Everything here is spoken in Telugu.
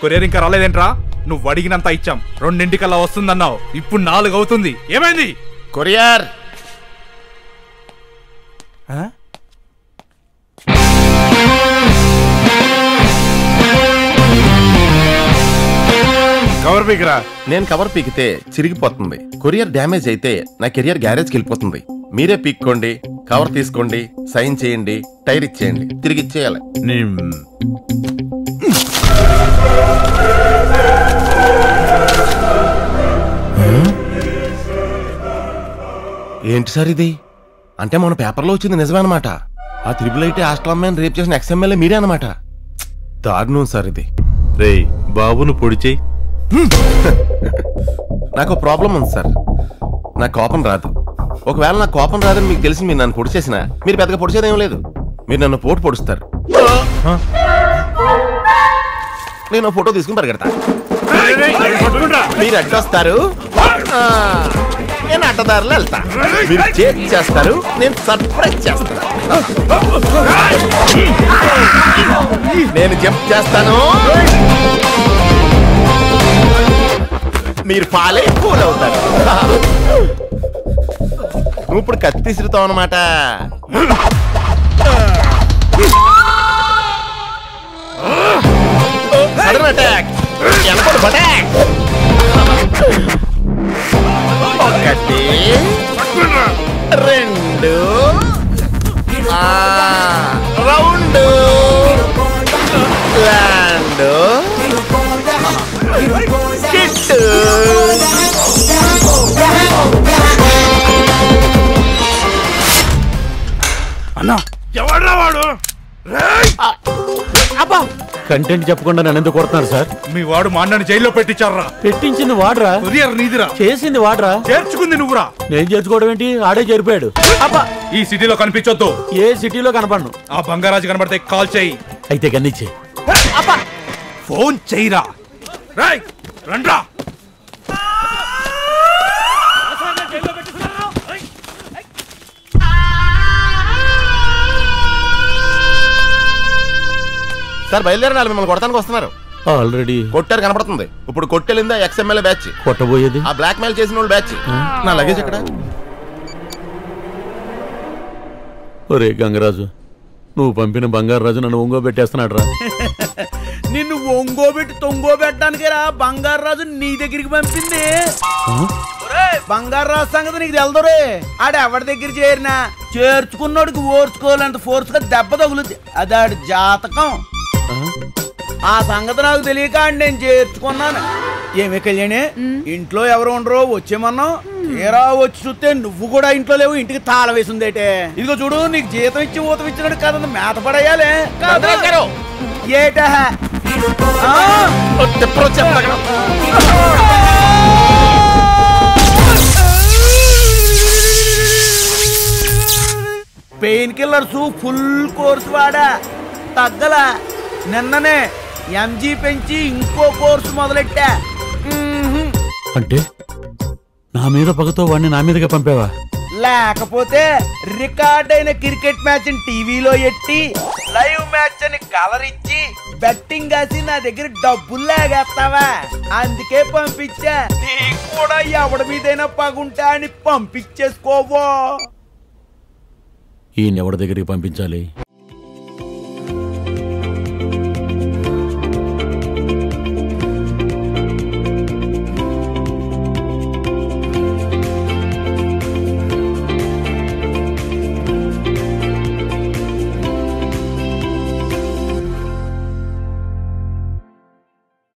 కొరియర్ ఇంకా రాలేదేంట్రా నువ్వు అడిగినంత ఇచ్చాం రెండింటికల్లా వస్తుందన్నావు ఇప్పుడు నాలుగు అవుతుంది ఏమైంది కొరియర్ ఆ? కవర్ పీకరా నేను కవర్ పీకితే చిరిగిపోతుంది కొరియర్ డ్యామేజ్ అయితే నా కెరియర్ గ్యారేజ్కి వెళ్ళిపోతుంది మీరే పీక్కోండి కవర్ తీసుకోండి సైన్ చేయండి టైర్ ఇచ్చేయండి తిరిగి ఇచ్చేయాలి ఏంటి సార్ ఇది అంటే మన పేపర్లో వచ్చింది నిజమే అనమాట ఆ త్రిబుల్ ఐటీ హాస్టల్ అమ్మాయిని రేపు చేసిన ఎక్స్ఎంఎల్ఏ మీరే అనమాట దారుణం సార్ ఇది రేయ్ బాబును పొడి చేయి నాకు ప్రాబ్లం ఉంది సార్ నా కోపం రాదు ఒకవేళ నా కోపం రాదని మీకు తెలిసి మీరు నన్ను పొడి చేసిన మీరు పెద్దగా పొడిచేది ఏం లేదు మీరు నన్ను పోటు పొడుస్తారు నేను ఓ ఫోటో తీసుకుని పరిగెడతా మీరు అడ్డొస్తారు ఆ, నేను అడ్డదారులు వెళ్తా మీరు చేక్ చేస్తారు నేను సర్ప్రైజ్ చేస్తాను నేను జంప్ చేస్తాను మీరు పాలే కూల్ అవుతారు నువ్వు ఇప్పుడు కత్తి విసురుతావు అనమాట సడన్ అటాక్ వెనకడు అటాక్ ఒకటి రెండు ఆ, రౌండ్ ల్యాండ్ కిట్టు అన్నా ఎవడ్రా వాడు కంటెంట్ చెప్పకుండా నన్ను ఎందుకు కొడుతున్నారు సార్ మీ వాడు మా అన్నని జైల్లో పెట్టించారా పెట్టించింది వాడరా కొరియర్ నీదిరా చేసింది వాడరా చేర్చుకుంది నువ్వురా నేను చేసుకోవడం ఏంటి ఆడే చేరిపోయాడు అబ్బా ఈ సిటీలో కనిపించొద్దు ఏ సిటీలో కనపడను ఆ బంగారాజు కనబడితే కాల్ చేయి అయితే గన్నిచ్చే ఫోన్ చెయ్యిరా రాయ్ రండ్రా సార్ బయలుదేరండి వాళ్ళు మిమ్మల్ని కొడతానికి వస్తున్నారు ఆల్రెడీ కొట్టారు కనపడుతుంది ఇప్పుడు కొట్టెలిందా ఎక్స్ఎంఎల్ఏ బ్యాచ్ కొట్టబోయేది ఆ బ్లాక్ మెయిల్ చేసిన వాళ్ళు బ్యాచ్ నా లగేజ్ ఎక్కడ ఒరే గంగరాజు నువ్వు పంపిన బంగారు రాజు నన్ను ఒంగో పెట్టేస్తున్నాడు రా నిన్ను ఒంగోబెట్టి తొంగోబెట్టడానికి రా బంగారు రాజు నీ దగ్గరికి పంపింది ఒరేయ్, బంగారు రాజు సంగతి నీకు తెలదరే ఆడ ఎవరి దగ్గర చేరినా చేర్చుకున్నోడికి ఓర్చుకోవాలంత ఫోర్స్ గా దెబ్బ తగులుద్ది అది ఆడి జాతకం ఆ సంగతి నాకు తెలియక ఆడిని నేను చేర్చుకున్నాను ఏమి కళ్యాణి ఇంట్లో ఎవరు ఉండరో వచ్చేమన్నావు తీరా వచ్చి చూస్తే నువ్వు కూడా ఇంట్లో లేవు ఇంటికి తాళ వేసిందేటే ఇదిగో చూడు నీకు జీతం ఇచ్చి ఊతం ఇచ్చినట్టు కదా మేత పడేయాలి కాదు. గారు. ఏటా ఆ? తిప్పలు వచ్చేస్తా అక్కడ. పెయిన్ కిల్లర్స్ ఫుల్ కోర్స్ వాడా తగ్గల నిన్ననే ఎంజీ పెంచి ఇంకో కోర్సు మొదలెట్టా మ్మ్హ్మ్. అంటే నా మీద పగతో వాడిని నా మీదగా పంపావా లేకపోతే రికార్డ్ అయిన క్రికెట్ మ్యాచ్ టీవీలో ఎట్టి లైవ్ మ్యాచ్ అని కలర్ ఇచ్చి బెట్టింగ్ కాసి నా దగ్గర డబ్బులు లాగేస్తావా అందుకే పంపించా నీకు కూడా ఎవడి మీదైనా పగుంటా అని పంపించేసుకోవో ఈయన ఎవరి దగ్గరికి పంపించాలి